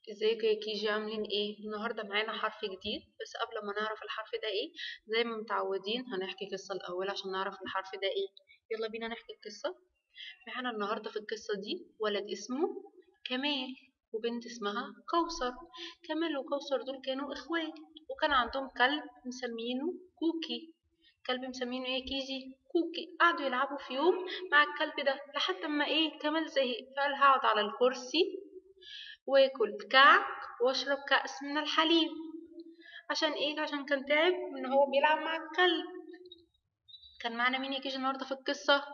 ازيكم يا كيجي عاملين ايه النهارده معانا حرف جديد بس قبل ما نعرف الحرف ده ايه زي ما متعودين هنحكي قصه الاول عشان نعرف الحرف ده ايه يلا بينا نحكي القصه معانا النهارده في القصه دي ولد اسمه كمال وبنت اسمها كوثر كمال وكوثر دول كانوا اخوات وكان عندهم كلب مسمينه كوكي كلب مسمينه ايه كيجي كوكي قعدوا يلعبوا في يوم مع الكلب ده لحد ما ايه كمال زهق فقال هقعد على الكرسي واكل كعك واشرب كأس من الحليب عشان ايه عشان كان تعب ان هو بيلعب مع الكلب كان معنا مين يجي النهارده في القصة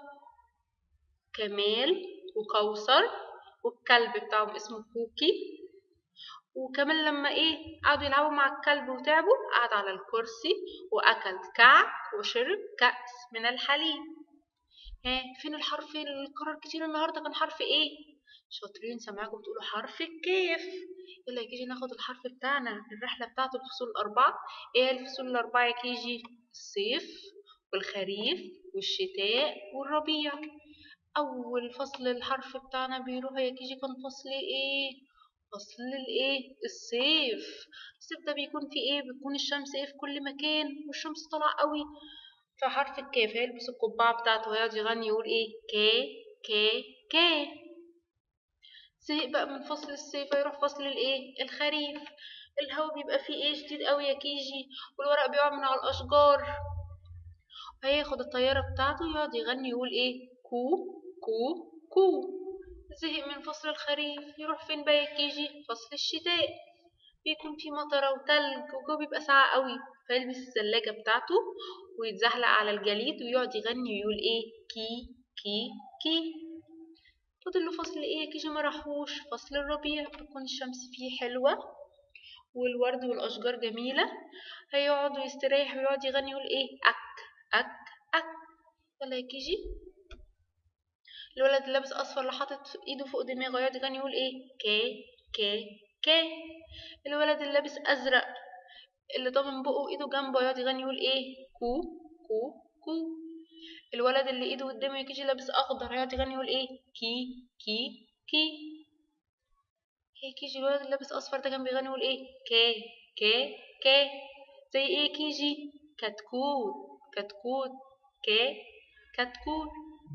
كمال وكوثر والكلب بتاعهم اسمه كوكي وكمان لما ايه قعدوا يلعبوا مع الكلب وتعبوا قعد على الكرسي واكل كعك وشرب كأس من الحليب ها فين الحرف اللي اتكرر كتير النهارده كان حرف ايه شاطرين سامعاكم بتقولوا حرف الكاف يلا يا كيجي ناخد الحرف بتاعنا الرحلة بتاعت الفصول الأربعة ايه الفصول الأربعة يا كيجي الصيف والخريف والشتاء والربيع أول فصل الحرف بتاعنا بيروح يا كيجي كان فصل ايه فصل الايه الصيف الصيف ده بيكون فيه ايه بتكون الشمس ايه في كل مكان والشمس طالعة قوي فحرف الكاف هيلبس القبعة بتاعته ويقعد يغني يقول ايه كا كا كا زهق بقى من فصل الصيف هيروح فصل الايه الخريف الهوا بيبقى فيه ايه شديد قوي يا كيجي والورق بيقع من على الاشجار هياخد الطياره بتاعته يقعد يغني يقول ايه كو كو كو زهق من فصل الخريف يروح فين بقى يا كيجي فصل الشتاء بيكون فيه مطرة وتلج والجو بيبقى ساقع قوي فيلبس الثلاجة بتاعته ويتزحلق على الجليد ويقعد يغني ويقول ايه كي كي كي فاضل له فصل ايه كيجي ما راحوش فصل الربيع بتكون الشمس فيه حلوة والورد والأشجار جميلة هيقعد ويستريح ويقعد يغني يقول ايه أك أك أك يلا يا كيجي الولد اللي لابس أصفر اللي حاطط ايده فوق دماغه يقعد يغني يقول ايه كا كا كا الولد اللي لابس أزرق اللي ضامن بقه وايده جنبه يقعد يغني يقول ايه كو كو كو الولد اللي ايده قدامه يجي لابس اخضر هيقعد يغني يقول ايه كي كي كي هي كيجي الولد اللي لابس اصفر ده كان بيغني يقول ايه كا كا كا زي ايه كيجي كتكوت كتكوت كا كتكوت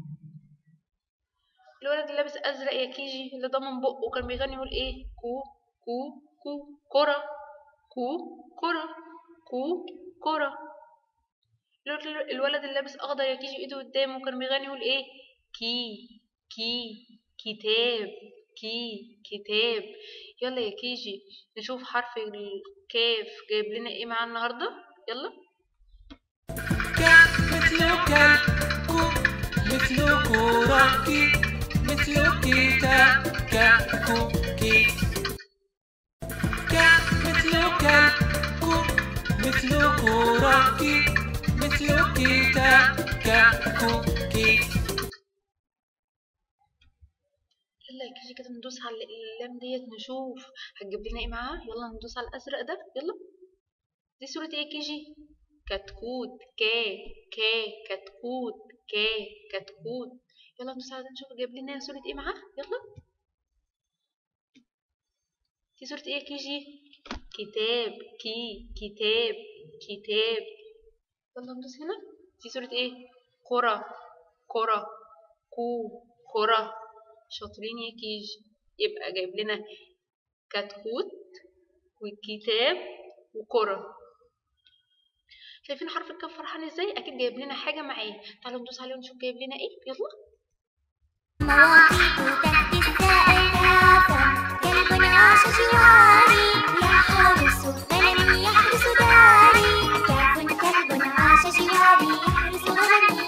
الولد اللي لابس ازرق يا كيجي اللي ضمن بقه كان بيغني يقول ايه كو كو كو كرة كو كرة كو كرة الولد اللي لابس اخضر يا كيجي ايده قدامه كان بيغني يقول ايه كي كي كتاب كي كتاب يلا يا كيجي نشوف حرف الكاف جايب لنا ايه معاه النهارده يلا كاف مثل كلب كو مثل كورة كي مثل كتاب كاكوكي كاف مثل كلب كو مثل كورة كي مثل كتاب كاكوكي يلا يا كيجي كده ندوس على الاقلام ديت نشوف هتجيب لنا ايه معاه يلا ندوس على الازرق ده يلا دي صورة ايه كيجي كتكوت كا كا كتكوت كا كتكوت يلا ندوس على ده نشوف جايب لنا صورة ايه معاه يلا دي صورة ايه كيجي كتاب كي كتاب كتاب يلا ندوس هنا دي صورة ايه كرة كرة كو كرة شاطرين يا كيجي يبقى جايب لنا كتكوت والكتاب وكرة شايفين حرف الكاف فرحان ازاي اكيد جايب لنا حاجة معاه تعالوا ندوس عليه ونشوف جايب لنا ايه يلا مواقف تحت السقف كلب عاش جواري يحرس غنمي يحرس داري كاف كلب عاش جواري يحرس غنمي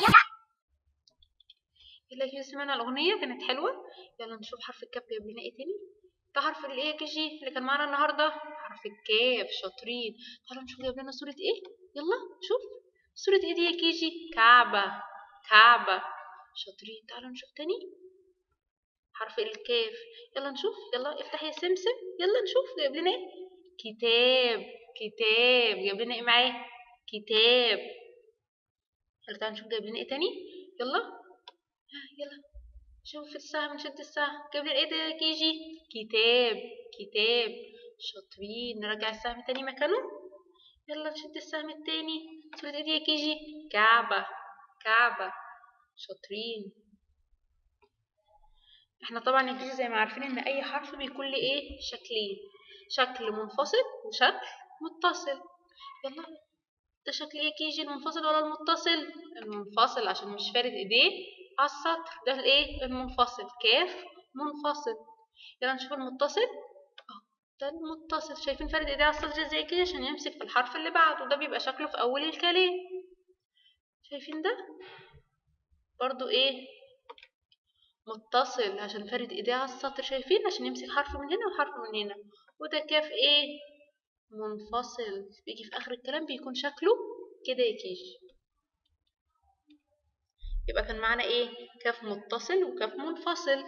يلا كده سمعنا الأغنية كانت حلوة يلا نشوف حرف الكاف جايب لنا ايه تاني ده حرف الايه يا كيجي اللي كان معانا النهاردة حرف الكاف شاطرين تعالوا نشوف جايب لنا صورة ايه يلا شوف صورة ايه دي يا كيجي كعبة كعبة شاطرين تعالوا نشوف تاني حرف الكاف يلا نشوف يلا افتح يا سمسم يلا نشوف جايب لنا ايه كتاب كتاب جايب لنا ايه معاه كتاب يلا تعالوا نشوف جايب لنا ايه تاني يلا ها، يلا شوف السهم نشد السهم قبل الايه ده يا كيجي كتاب كتاب شاطرين نرجع السهم تاني مكانه يلا نشد السهم التاني شوف الايه دي يا كيجي كعبة كعبة شاطرين احنا طبعا يا كيجي زي ما عارفين ان اي حرف بيكون له ايه شكلين شكل منفصل وشكل متصل يلا ده شكل ايه كيجي المنفصل ولا المتصل المنفصل عشان مش فارد ايديه على السطر ده الايه المنفصل كاف منفصل يلا نشوف المتصل اهو ده المتصل شايفين فارد ايديه على السطر ازاي كده عشان يمسك في الحرف اللي بعده ده بيبقى شكله في اول الكلام شايفين ده برضو ايه متصل عشان فارد ايديه على السطر شايفين عشان يمسك حرف من هنا وحرف من هنا وده كاف ايه منفصل بيجي في اخر الكلام بيكون شكله كده يا كيجي يبقى كان معانا ايه كاف متصل وكاف منفصل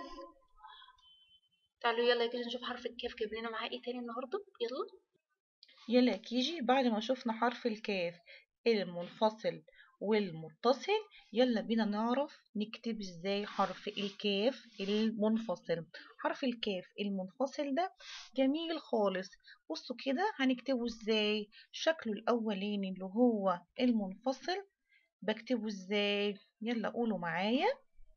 تعالوا يلا يا كيجي نشوف حرف الكاف جايب لنا معاه ايه تاني النهارده يلا يلا يا كيجي بعد ما شفنا حرف الكاف المنفصل والمتصل يلا بينا نعرف نكتب ازاي حرف الكاف المنفصل حرف الكاف المنفصل ده جميل خالص بصوا كده هنكتبه ازاي شكله الاولاني اللي هو المنفصل بكتبه ازاي يلا قولوا معايا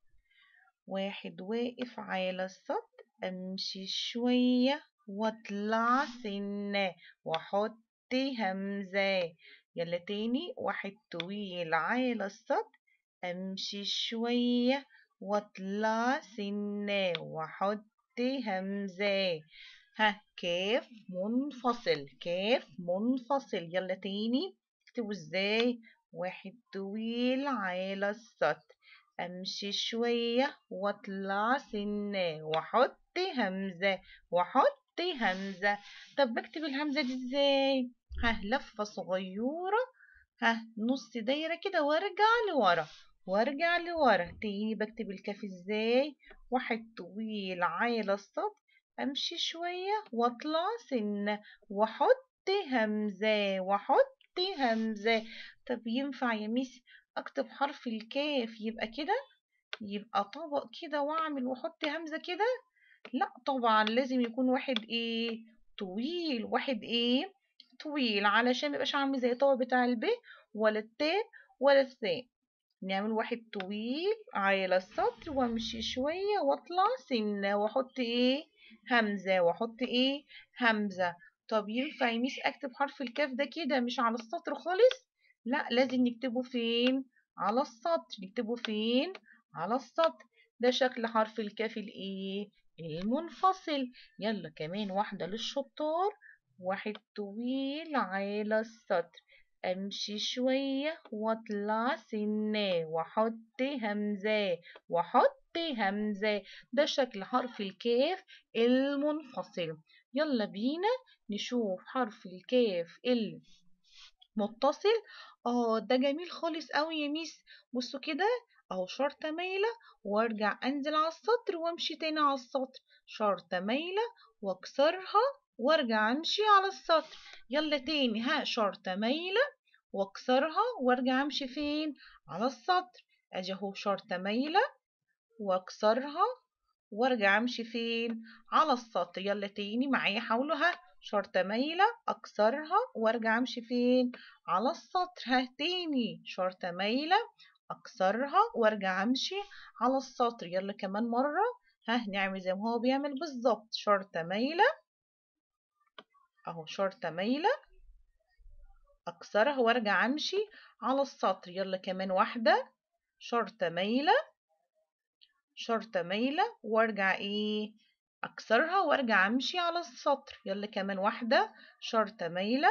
واحد واقف على السطح امشي شوية واطلع سنة واحط همزة يلا تاني واحد طويل على السطح امشي شوية واطلع سنة واحط همزة ها كاف منفصل كاف منفصل يلا تاني اكتبوا ازاي واحد طويل على السطح امشي شوية واطلع سنة واحط همزة واحط همزة طب بكتب الهمزة دي ازاي ها لفة صغيرة ها نص دايرة كده وارجع لورا وارجع لورا تاني بكتب الكاف ازاي واحد طويل على السطح امشي شوية واطلع سنة واحط همزة واحط همزة طب ينفع يا ميس اكتب حرف الكاف يبقى كده يبقى طبق كده واعمل واحط همزة كده لا طبعا لازم يكون واحد ايه طويل واحد ايه طويل علشان ميبقاش عامل زي طبق بتاع الب ولا التاء ولا الثاء نعمل واحد طويل على السطر وامشي شوية واطلع سنة واحط ايه همزة واحط ايه همزة طب ينفع يا ميس اكتب حرف الكاف ده كده مش على السطر خالص لا لازم نكتبه فين على السطر نكتبه فين على السطر ده شكل حرف الكاف الايه المنفصل يلا كمان واحدة للشطار واحد طويل على السطر امشي شوية واطلع سنة واحط همزة واحط همزة ده شكل حرف الكاف المنفصل يلا بينا نشوف حرف الكاف المتصل اه ده جميل خالص قوي يا ميس بصوا كده اهو شرطة مايلة وارجع انزل على السطر وامشي تاني على السطر شرطة مايلة واكسرها وارجع امشي على السطر يلا تاني ها شرطة مايلة واكسرها وارجع امشي فين على السطر اجي اهو شرطة مايلة واكسرها وارجع امشي فين على السطر يلا تاني معايا حاولوا ها شرطة مايلة اكسرها وارجع امشي فين على السطر ها تاني شرطة مايلة اكسرها وارجع امشي على السطر يلا كمان مرة ها نعمل زي ما هو بيعمل بالظبط شرطة مايلة اهو شرطة مايلة اكسرها وارجع امشي على السطر يلا كمان واحدة شرطة مايلة شرطة مايلة وارجع ايه اكسرها وارجع امشي على السطر يلا كمان واحدة شرطة مايلة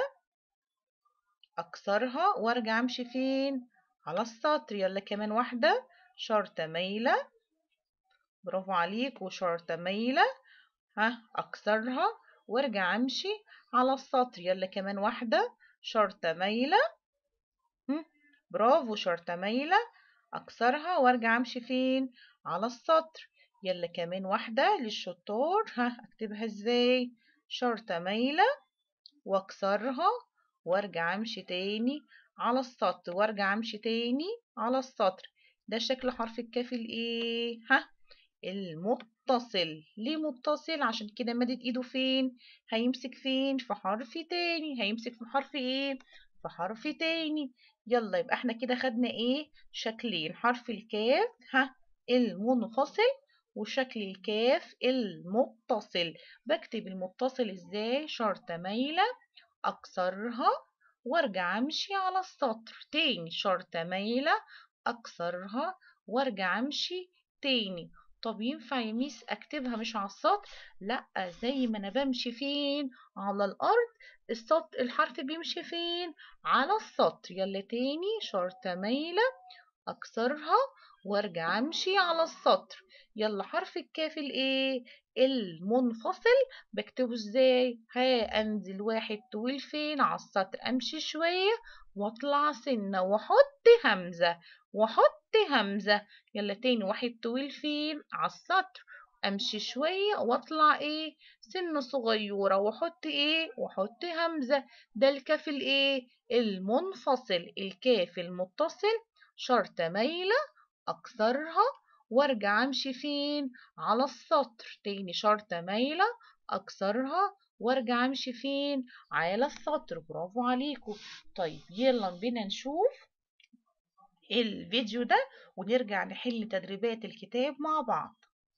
اكسرها وارجع امشي فين على السطر يلا كمان واحدة شرطة مايلة برافو عليك وشرطة مايلة ها اكسرها وارجع امشي على السطر يلا كمان واحدة شرطة مايلة هم، برافو شرطة مايلة اكسرها وارجع امشي فين على السطر يلا كمان واحدة للشطار ها اكتبها ازاي شرطة مايلة واكسرها وارجع امشي تاني على السطر وارجع امشي تاني على السطر ده شكل حرف الكاف الايه ها المتصل ليه متصل عشان كده مدد ايده فين هيمسك فين في حرف تاني هيمسك في حرف ايه في حرف تاني يلا يبقى احنا كده خدنا ايه شكلين حرف الكاف ها المنفصل وشكل الكاف المتصل بكتب المتصل ازاي شرطة مايلة اكسرها وارجع امشي على السطر تاني شرطة مايلة اكسرها وارجع امشي تاني طب ينفع يا ميس اكتبها مش على السطر لا زي ما انا بمشي فين على الارض السطر الحرف بيمشي فين على السطر يلا تاني شرطة مايلة اكسرها وارجع امشي على السطر يلا حرف الكاف الايه المنفصل بكتبه ازاي ها انزل واحد طويل فين على السطر امشي شويه واطلع سنه واحط همزه واحط همزه يلا تاني واحد طويل فين على السطر امشي شويه واطلع ايه سنه صغيره واحط ايه واحط همزه ده الكاف الايه المنفصل الكاف المتصل شرطه مايله اكسرها وارجع امشي فين على السطر تاني شرطة مايلة اكسرها وارجع امشي فين على السطر برافو عليكم طيب يلا بينا نشوف الفيديو ده ونرجع نحل تدريبات الكتاب مع بعض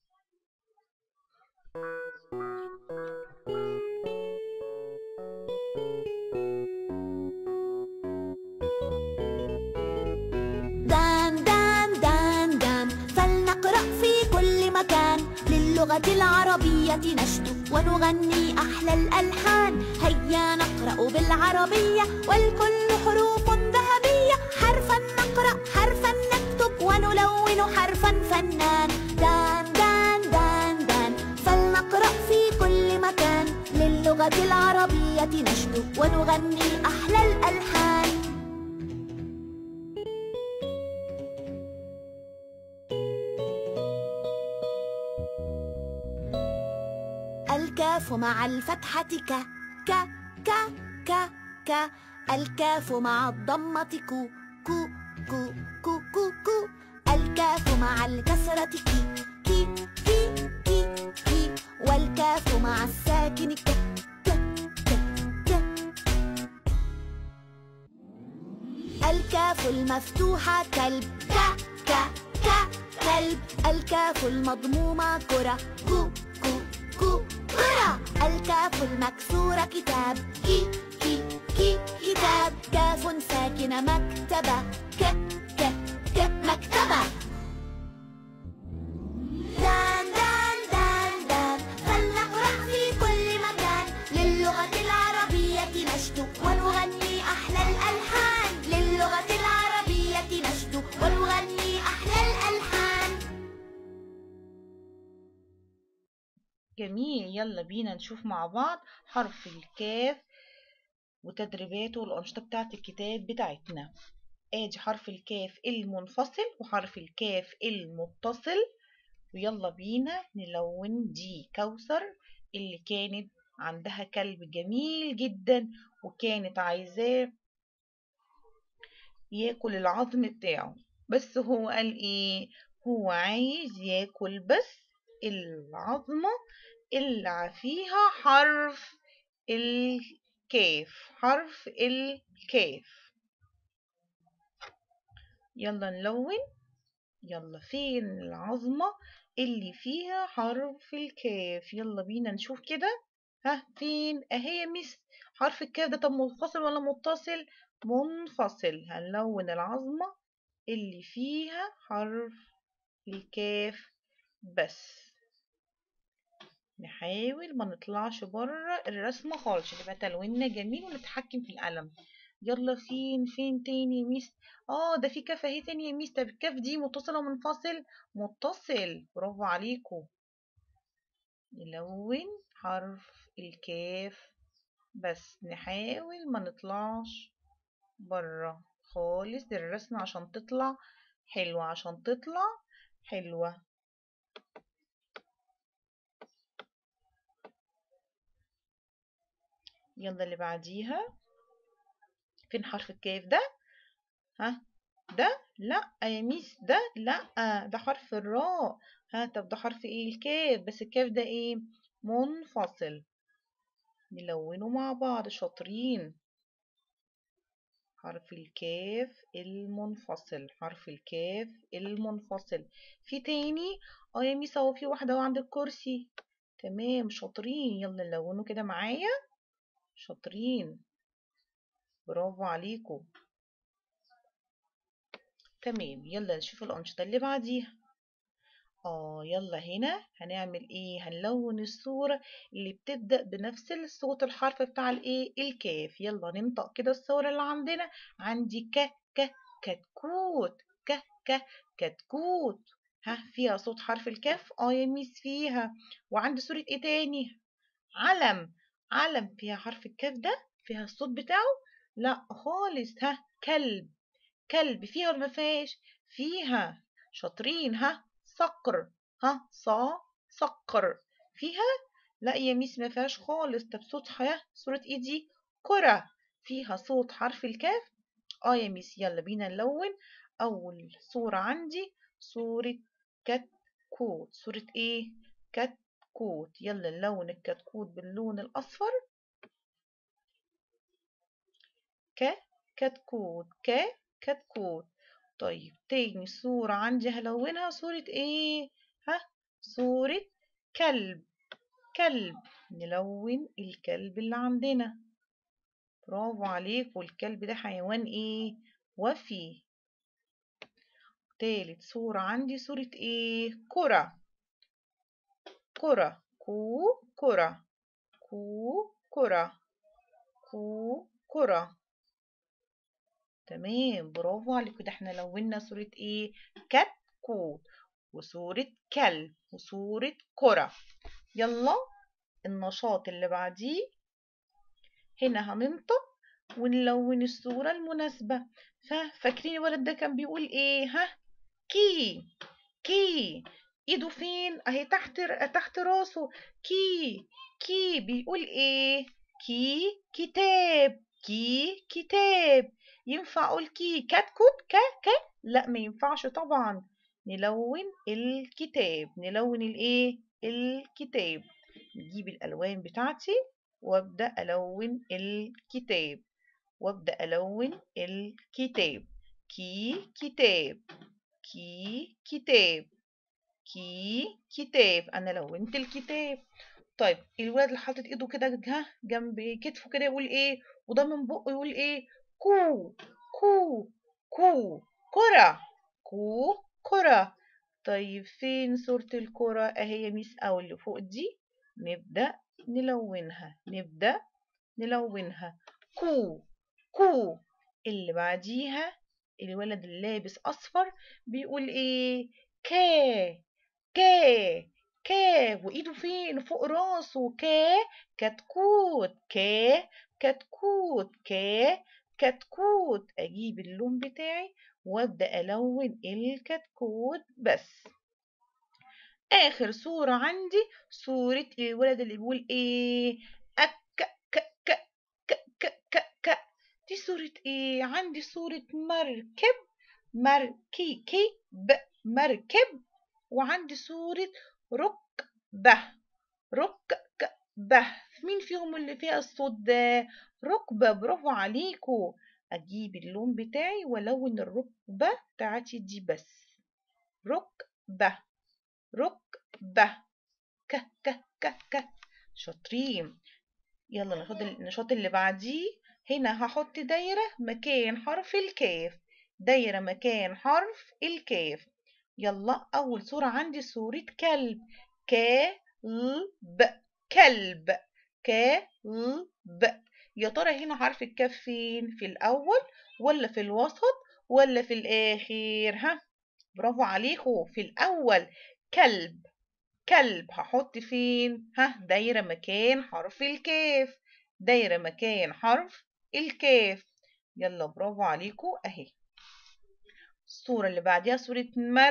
دان دان دان دان فلنقرأ في كل مكان للغة العربية نشد ونغني أحلى الألحان هيا نقرأ بالعربية والكل حروف ذهبية حرفا نقرأ حرفا نكتب ونلون حرفا فنان دان دان دان دان فلنقرأ في كل مكان للغة العربية نشد ونغني أحلى الألحان الكاف مع الفتحة ك ك ك ك ك الكاف مع الضمة كو كو كو كو كو كو الكاف مع الكسرة كي كي كي كي كي والكاف مع الساكن ك ك ك ك الكاف المفتوحة كلب ك ك ك كلب الكاف المضمومة كرة كو كو كو كرة الكاف المكسورة كتاب كي كي كي كتاب كاف ساكنة مكتبة ك ك ك مكتبة دان دان دان دان فلنقرأ في كل مكان للغة العربية نشد ونغني أحلى الألحان للغة العربية نشد ونغني أحلى الألحان جميل يلا بينا نشوف مع بعض حرف الكاف وتدريباته والأنشطة بتاعة الكتاب بتاعتنا ادي حرف الكاف المنفصل وحرف الكاف المتصل ويلا بينا نلون دي كوثر اللي كانت عندها كلب جميل جدا وكانت عايزاه ياكل العظم بتاعه بس هو قال ايه هو عايز ياكل بس العظمة اللي فيها حرف الكاف حرف الكاف يلا نلون يلا فين العظمة اللي فيها حرف الكاف يلا بينا نشوف كده ها فين اهي يا مس حرف الكاف ده طب منفصل ولا متصل منفصل هنلون العظمة اللي فيها حرف الكاف بس نحاول ما نطلعش بره الرسمة خالص يبقى تلويننا جميل ونتحكم في القلم يلا فين فين تاني يا ميس اه ده في كاف اهي تاني يا ميس طب الكاف دي متصل ولا منفصل متصل برافو عليكم نلون حرف الكاف بس نحاول ما نطلعش بره خالص الرسمة عشان تطلع حلوة عشان تطلع حلوة يلا اللي بعديها فين حرف الكاف ده ها ده لا يا ميس ده لا ده حرف الراء ها طب ده حرف ايه الكاف بس الكاف ده ايه منفصل نلونه مع بعض شاطرين حرف الكاف المنفصل حرف الكاف المنفصل في تاني اه يا ميس اهو في واحدة عند الكرسي تمام شاطرين يلا نلونه كده معايا شاطرين برافو عليكم تمام يلا نشوف الأنشطة اللي بعديها اه يلا هنا هنعمل ايه هنلون الصورة اللي بتبدأ بنفس الصوت الحرف بتاع الايه الكاف يلا ننطق كده الصورة اللي عندنا عندي ك ك كتكوت ك ك كتكوت ها فيها صوت حرف الكاف اه يا ميس فيها وعندي صورة ايه تاني علم علم فيها حرف الكاف ده فيها الصوت بتاعه لا خالص ها كلب كلب فيها ولا ما فيهاش فيها شاطرين ها صقر ها صا صقر فيها لا يا ميس ما فيهاش خالص طب صوتها صورة ايه دي كرة فيها صوت حرف الكاف اه يا ميس يلا بينا نلون اول صورة عندي صورة كتكوت صورة ايه كتكوت يلا نلون الكتكوت باللون الاصفر ك كتكوت ك كتكوت طيب تاني صورة عندي هلونها صورة ايه ها صورة كلب كلب نلون الكلب اللي عندنا برافو عليك والكلب ده حيوان ايه وفي تالت صورة عندي صورة ايه كرة كرة كو كرة كو كرة كو كرة تمام برافو عليكم كده احنا لونا صورة ايه كتكوت وصورة كلب وصورة كرة يلا النشاط اللي بعديه هنا هننطق ونلون الصورة المناسبة فاكرين الولد ده كان بيقول ايه ها كي كي ايده فين اهي تحت تحت راسه كي كي بيقول ايه كي كتاب كي كتاب ينفع اقول كي كتكوت ك ك لا ما ينفعش طبعا نلون الكتاب نلون الايه الكتاب نجيب الالوان بتاعتي وابدا الون الكتاب وابدا الون الكتاب كي كتاب كي كتاب كي كتاب انا لونت الكتاب طيب الولد اللي حاطط ايده كده جنب كتفه كده يقول ايه وده من بقه يقول ايه كو كو كو كرة كو كرة طيب فين صورة الكرة اهي ميس او اللي فوق دي نبدأ نلونها نبدأ نلونها كو كو اللي بعديها الولد اللي لابس اصفر بيقول ايه كا كا كا وايده فين فوق راسه كا كتكوت كا كتكوت كا كتكوت اجيب اللون بتاعي وابدا الون الكتكوت بس اخر صورة عندي صورة الولد اللي بيقول ايه أك ك ك ك ك ك ك دي صورة ايه عندي صورة مركب مركي كي ب مركب وعندي صورة ركبة ركبة مين فيهم اللي فيها الصوت ده ركبة برافو عليكم اجيب اللون بتاعي والون الركبة بتاعتي دي بس ركبة ركبة ك ك ك ك شاطرين يلا ناخد النشاط اللي بعديه هنا هحط دايرة مكان حرف الكاف دايرة مكان حرف الكاف يلا أول صورة عندي صورة كلب كلب كلب كلب يا ترى هنا حرف الكاف فين في الأول ولا في الوسط ولا في الآخر ها برافو عليكم في الأول كلب كلب هحط فين ها دايرة مكان حرف الكاف دايرة مكان حرف الكاف يلا برافو عليكم اهي الصورة اللي بعديها صورة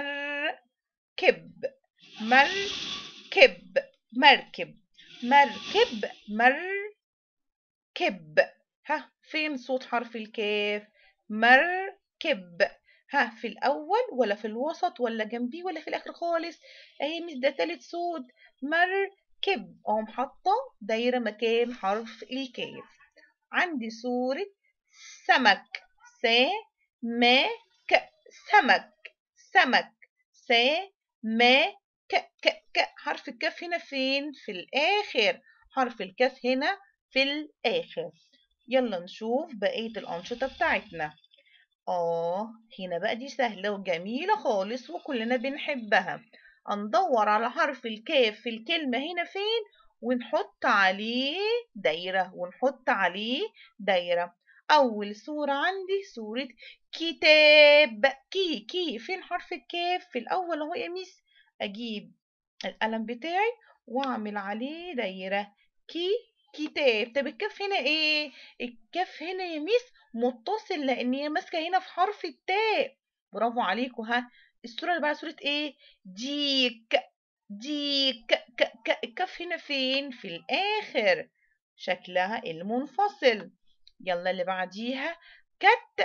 مركب مركب مركب مركب مركب ها فين صوت حرف الكاف مركب ها في الأول ولا في الوسط ولا جنبيه ولا في الآخر خالص أهي مش ده تالت صوت مركب أقوم حاطة دايرة مكان حرف الكاف عندي صورة سمك س ما ك سمك سمك س ما ك ك ك حرف الكاف هنا فين في الآخر حرف الكاف هنا في الآخر يلا نشوف بقية الأنشطة بتاعتنا آه هنا بقى دي سهلة وجميلة خالص وكلنا بنحبها هندور على حرف الكاف في الكلمة هنا فين ونحط عليه دايرة ونحط عليه دايرة أول صورة عندي صورة كتاب كي كي فين حرف الكاف في الأول أهو يا ميس أجيب القلم بتاعي وأعمل عليه دايرة كي كتاب طب الكاف هنا إيه؟ الكاف هنا يا ميس متصل لأن هي ماسكة هنا في حرف التاء برافو عليكم ها الصورة اللي بعد صورة إيه؟ ديك ديك ك ك الكاف هنا فين؟ في الآخر شكلها المنفصل يلا اللي بعديها كت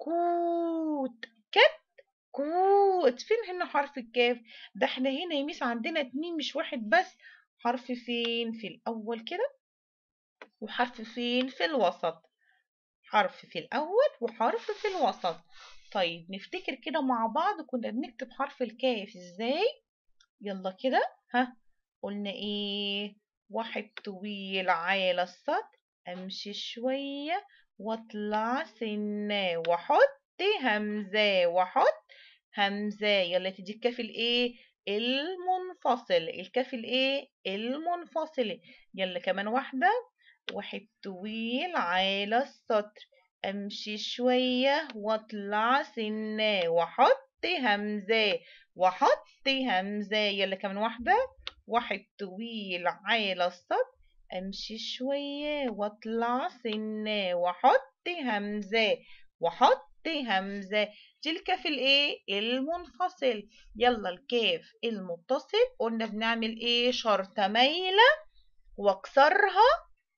كوت كت كوت فين هنا حرف الكاف ده احنا هنا يا ميس عندنا اتنين مش واحد بس حرف فين في الأول كده وحرف فين في الوسط حرف في الأول وحرف في الوسط طيب نفتكر كده مع بعض كنا بنكتب حرف الكاف ازاي يلا كده ها قلنا ايه واحد طويل على السطر امشي شوية واطلع سنة واحط همزة واحط همزة يلا تدي الكاف الايه المنفصل الكاف الايه المنفصل يلا كمان واحدة واحد طويل على السطر امشي شوية واطلع سنة واحط همزة واحط همزة يلا كمان واحدة واحد طويل على السطر امشي شوية واطلع سنة واحط همزة واحط همزة دي الكاف الايه المنفصل يلا الكاف المتصل قلنا بنعمل ايه شرطة مايلة واكسرها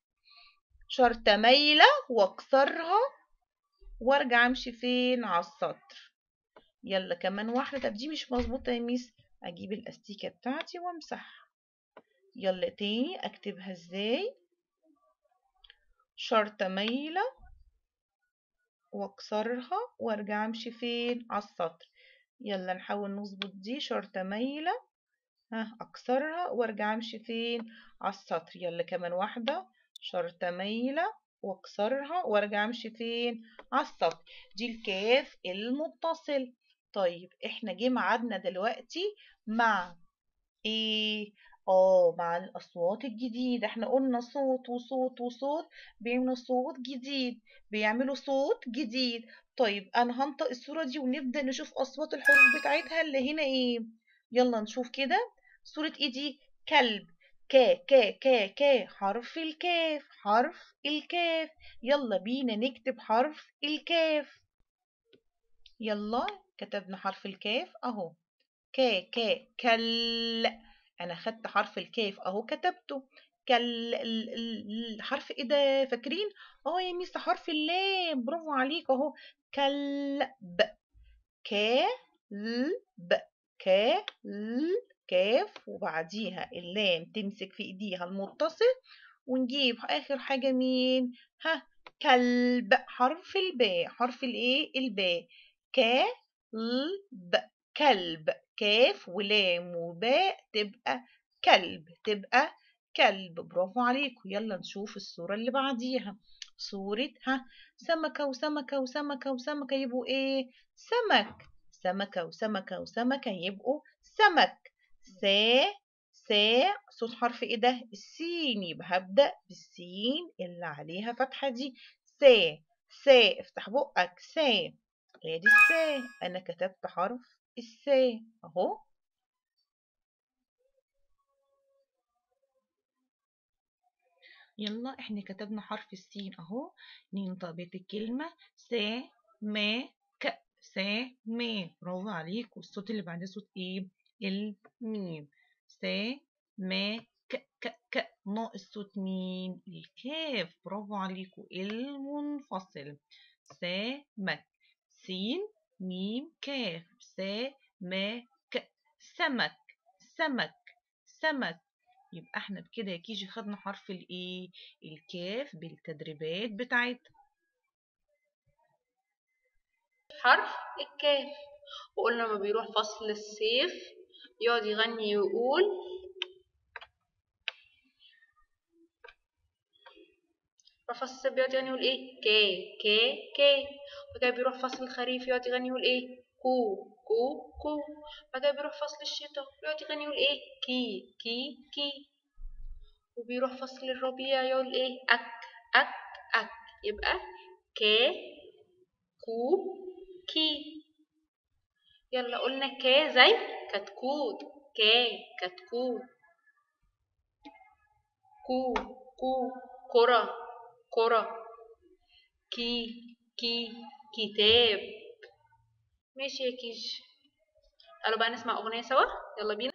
شرطة مايلة واكسرها وارجع امشي فين على السطر يلا كمان واحدة طب دي مش مظبوطة يا ميس اجيب الاستيكة بتاعتي وامسحها يلا تاني اكتبها ازاي شرطة مايلة واكسرها وارجع امشي فين على السطر يلا نحاول نظبط دي شرطة مايلة ها اكسرها وارجع امشي فين على السطر يلا كمان واحدة شرطة مايلة واكسرها وارجع امشي فين على السطر دي الكاف المتصل طيب احنا جه ميعادنا دلوقتي مع ايه اه مع الاصوات الجديده احنا قلنا صوت وصوت وصوت بيعملوا صوت جديد بيعملوا صوت جديد طيب انا هنطق الصوره دي ونبدا نشوف اصوات الحروف بتاعتها اللي هنا ايه يلا نشوف كده صوره ايه دي كلب كا كا كا كا حرف الكاف حرف الكاف يلا بينا نكتب حرف الكاف يلا كتبنا حرف الكاف اهو كا كا كل انا خدت حرف الكاف اهو كتبته كل الحرف ايه ده فاكرين اه يا ميس حرف اللام برافو عليك اهو كلب كلب كل كاف وبعديها اللام تمسك في ايديها المتصل ونجيب اخر حاجه مين ها كلب حرف الباء حرف الايه الباء كلب كلب كاف ولام وباء تبقى كلب تبقى كلب برافو عليكم يلا نشوف الصورة اللي بعديها صورة ها سمكة وسمكة وسمكة وسمكة يبقوا ايه سمك سمكة وسمكة وسمكة يبقوا سمك سا سا صوت حرف ايه ده السين يبقى هبدأ بالسين اللي عليها فتحة دي سا سا افتح بقك سا ادي السا انا كتبت حرف السا اهو يلا احنا كتبنا حرف السين اهو ننطق بيت الكلمة سا ما ك سا ما برافو عليك والصوت اللي بعديه صوت ايه الميم سا ما ك ك ك ناقص صوت مين الكاف برافو عليكم المنفصل سمك سين ميم كاف سا ما ك سمك سمك سمك يبقى احنا بكده يا كيجي خدنا حرف الايه الكاف بالتدريبات بتاعتها حرف الكاف وقلنا لما بيروح فصل الصيف يقعد يغني ويقول يروح فصل الصيف بيقعد يغني يقول ايه كا كا كا وكده بيروح فصل الخريف يقعد يغني يقول ايه كو كو كو بعد كده بيروح فصل الشتاء يقعد يغني يقول ايه كي كي كي وبيروح فصل الربيع يقول ايه اك اك اك يبقى كا كو كي يلا قلنا كا زي كتكوت كا كتكوت كو كو كرة كرة كي كي كتاب ماشي يا كيش قالوا بقى نسمع أغنية سوا يلا بينا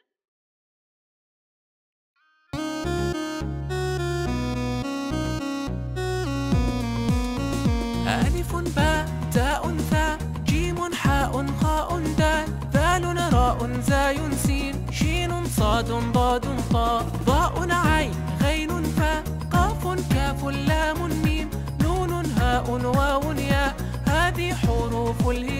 ألف باء تاء ثاء جيم حاء خاء دال ذال راء زاي سين شين صاد ضاد طاء ضاء عين غين فاء قاف كاف لام ميم نون هاء واو ياء هذه حروف الهجاء